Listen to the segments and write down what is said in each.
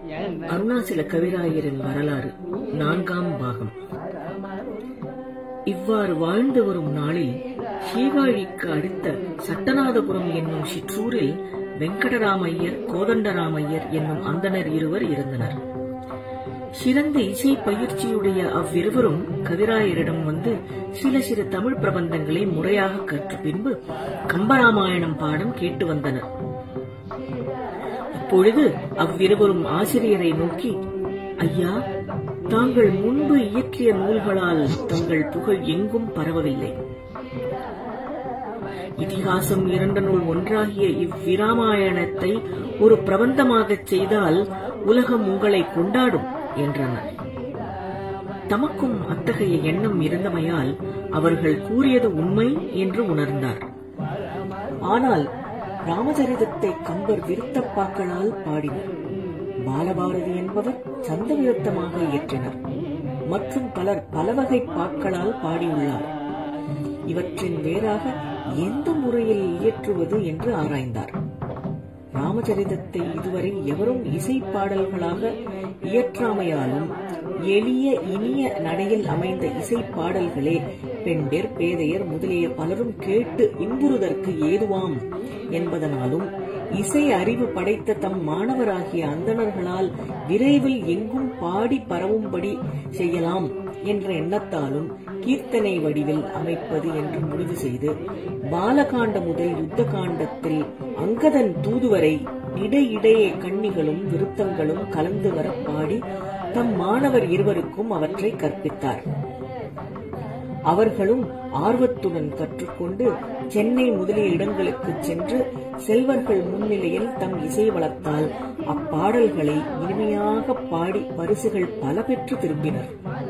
அருணாசல கவிராயரின் வரலாறு நான்காம் பாகம் இவ்வாறு வாழ்ந்து வரும் நாளில் சீர்காழிக்கு அடுத்த சட்டநாதபுரம் என்னும் சிற்றூரில் வெங்கடராமையர் கோதண்டராமையர் என்னும் அந்தணர் இருவர் இருந்தனர் சிறந்த இசை பயிற்சியுடைய அவ்விருவரும் கவிராயரிடம் வந்து சில சிறு தமிழ் பிரபந்தங்களை முறையாக கற்ற பின்பு கம்பராமாயணம் பாடம் கேட்டு வந்தனர் அப்பொழுது அவ்விருவரும் ஆசிரியரை நோக்கி ஐயா தாங்கள் முன்பு இயற்றிய நூல்களால் தங்கள் புகழ் எங்கும் பரவவில்லை இதிகாசம் இரண்டு நூல் ஒன்றாகிய இவ்விராமாயணத்தை ஒரு பிரபந்தமாகச் செய்தால் உலகம் உங்களை கொண்டாடும் என்றனர் தமக்கும் அத்தகைய எண்ணம் இருந்தமையால் அவர்கள் கூறியது உண்மை என்று உணர்ந்தார் ஆனால் ராமச்சரிதத்தை கம்பர் விருத்தப்பாக்களால் பாடினர் பாலபாரதி என்பவர் சந்த விருத்தமாக இயற்றினர் மற்றும் பலர் பலவகை பாக்களால் பாடியுள்ளார் இவற்றின் வேறாக எந்த முறையில் இயற்றுவது என்று ஆராய்ந்தார் ராமச்சரிதத்தை இதுவரை எவரும் இசை பாடல்களாக இயற்றாமையாலும் எளிய இனிய நடையில் அமைந்த இசை பாடல்களே பெண்டர் பேதையர் முதலிய பலரும் கேட்டு இன்புறுதற்கு ஏதுவாம் என்பதனாலும் இசை அறிவு படைத்த தம் மாணவராகிய அந்தணர்களால் விரைவில் எங்கும் பாடி பரவும்படி செய்யலாம் என்ற எண்ணத்தாலும் கீர்த்தனை வடிவில் அமைப்பது என்று முடிவு செய்து பாலகாண்ட முதல் யுத்த காண்டத்தில் அங்கதன் தூதுவரை இடையிடையே கண்ணிகளும் விருத்தங்களும் கலந்து வர பாடி தம் மாணவர் இருவருக்கும் அவற்றை கற்பித்தார் அவர்களும் ஆர்வத்துடன் கற்றுக்கொண்டு சென்னை முதலிய இடங்களுக்கு சென்று செல்வர்கள் முன்னிலையில் தம் இசை வளர்த்தால் அப்பாடல்களை இனிமையாக பாடி பரிசுகள் பல பெற்று திரும்பினர்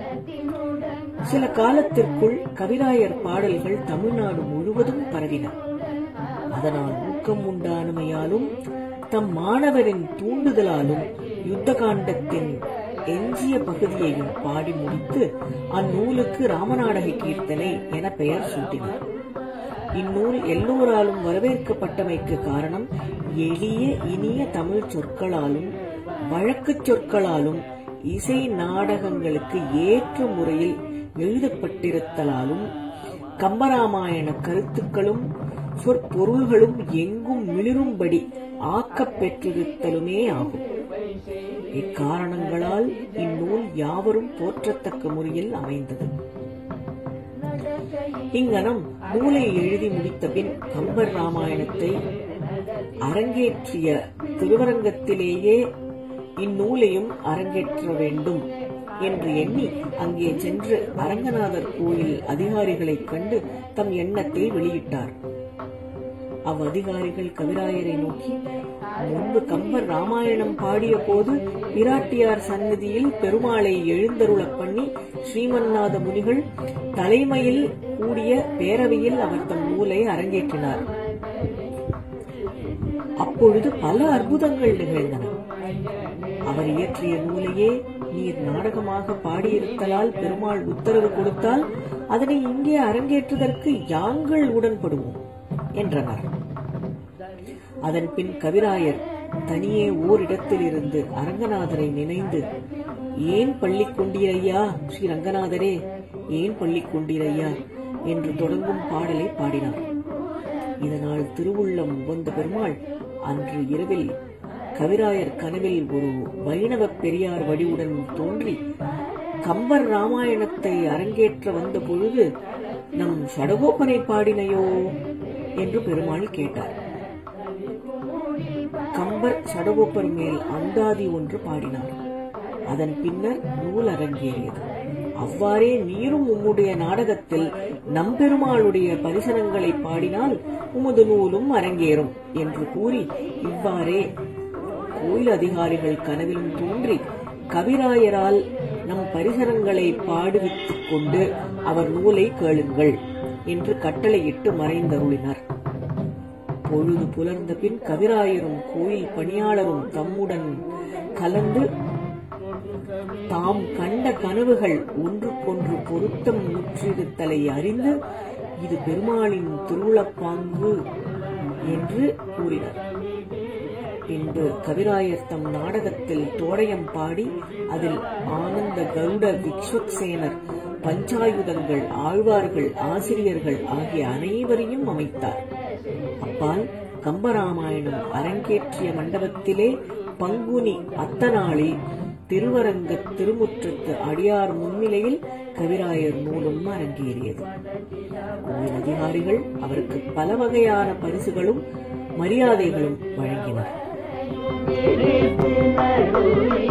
சில காலத்திற்குள் கவிராயர் பாடல்கள் தமிழ்நாடு முழுவதும் பரவின அதனால் ஊக்கம் உண்டானமையாலும் தம் மாணவரின் தூண்டுதலாலும் யுத்த காண்டத்தின் எஞ்சிய பகுதியையும் பாடி முடித்து அந்நூலுக்கு ராமநாடக கீர்த்தனை என பெயர் சூட்டினார் இந்நூல் எல்லோராலும் வரவேற்கப்பட்டமைக்கு காரணம் எளிய இனிய தமிழ் சொற்களாலும் வழக்குச் சொற்களாலும் இசை நாடகங்களுக்கு ஏற்ற முறையில் எழுதப்பட்டிருத்தலாலும் கம்பராமாயண கருத்துக்களும் சொற்பொருள்களும் எங்கும் மிளிரும்படி ஆக்கப் பெற்றிருத்தலுமே ஆகும் இக்காரணங்களால் இந்நூல் யாவரும் போற்றத்தக்க முறையில் அமைந்தது இங்கனம் நூலை எழுதி முடித்த பின் கம்பர் ராமாயணத்தை அரங்கேற்றிய திருவரங்கத்திலேயே இந்நூலையும் அரங்கேற்ற வேண்டும் என்று எண்ணி அங்கே சென்று அரங்கநாதர் கோயில் அதிகாரிகளைக் கண்டு தம் எண்ணத்தை வெளியிட்டார் அவ்வதிகாரிகள் கவிராயரை நோக்கி முன்பு கம்பர் ராமாயணம் பாடிய போது பிராட்டியார் சன்னதியில் பெருமாளை எழுந்தருளப் பண்ணி ஸ்ரீமன்னாத முனிகள் தலைமையில் கூடிய பேரவையில் அவர் தம் நூலை அரங்கேற்றினார் அப்பொழுது பல அற்புதங்கள் நிகழ்ந்தன அவர் இயற்றிய நூலையே நீர் நாடகமாக பாடியிருத்தலால் பெருமாள் உத்தரவு கொடுத்தால் அதனை இங்கே அரங்கேற்றுவதற்கு யாங்கள் உடன்படுவோம் என்றனர் அதன் பின் கவிராயர் தனியே ஓரிடத்தில் இருந்து அரங்கநாதரை நினைந்து ஏன் பள்ளி கொண்டீரையா ஸ்ரீ ரங்கநாதரே ஏன் பள்ளி கொண்டீரையா என்று தொடங்கும் பாடலை பாடினார் இதனால் திருவுள்ளம் உகந்த பெருமாள் அன்று இரவில் கவிராயர் கனவில் ஒரு வைணவ பெரியார் வடிவுடன் தோன்றி கம்பர் ராமாயணத்தை அரங்கேற்ற வந்த பொழுது நம் சடகோப்பனை பாடினையோ என்று பெருமாள் கேட்டார் கம்பர் சடகோப்பர் மேல் அந்தாதி ஒன்று பாடினார் அதன் பின்னர் நூல் அரங்கேறியது அவ்வாறே நீரும் உம்முடைய நாடகத்தில் நம்பெருமாளுடைய பரிசனங்களை பாடினால் உமது நூலும் அரங்கேறும் என்று கூறி இவ்வாறே கோயில் அதிகாரிகள் கனவிலும் தோன்றி கவிராயரால் நம் பரிசனங்களை பாடுவித்துக் கொண்டு அவர் நூலை கேளுங்கள் என்று கட்டளையிட்டு மறைந்தருளினர் பொழுது புலர்ந்த பின் கவிராயரும் கோயில் பணியாளரும் தம்முடன் கலந்து தாம் கண்ட கனவுகள் ஒன்றுக்கொன்று பொருத்தம் முற்றிருத்தலை அறிந்து இது பெருமாளின் திருவுளப்பாங்கு என்று கூறினர் பின்பு கவிராயர் தம் நாடகத்தில் தோடயம் பாடி அதில் ஆனந்த கருட விக்ஷுக்சேனர் பஞ்சாயுதங்கள் ஆழ்வார்கள் ஆசிரியர்கள் ஆகிய அனைவரையும் அமைத்தார் அப்பால் கம்பராமாயணம் அரங்கேற்றிய மண்டபத்திலே பங்குனி அத்தநாளில் திருவரங்க திருமுற்றத்து அடியார் முன்னிலையில் கவிராயர் நூலும் அரங்கேறியது கோவில் அதிகாரிகள் அவருக்கு பல வகையான பரிசுகளும் மரியாதைகளும் வழங்கினர்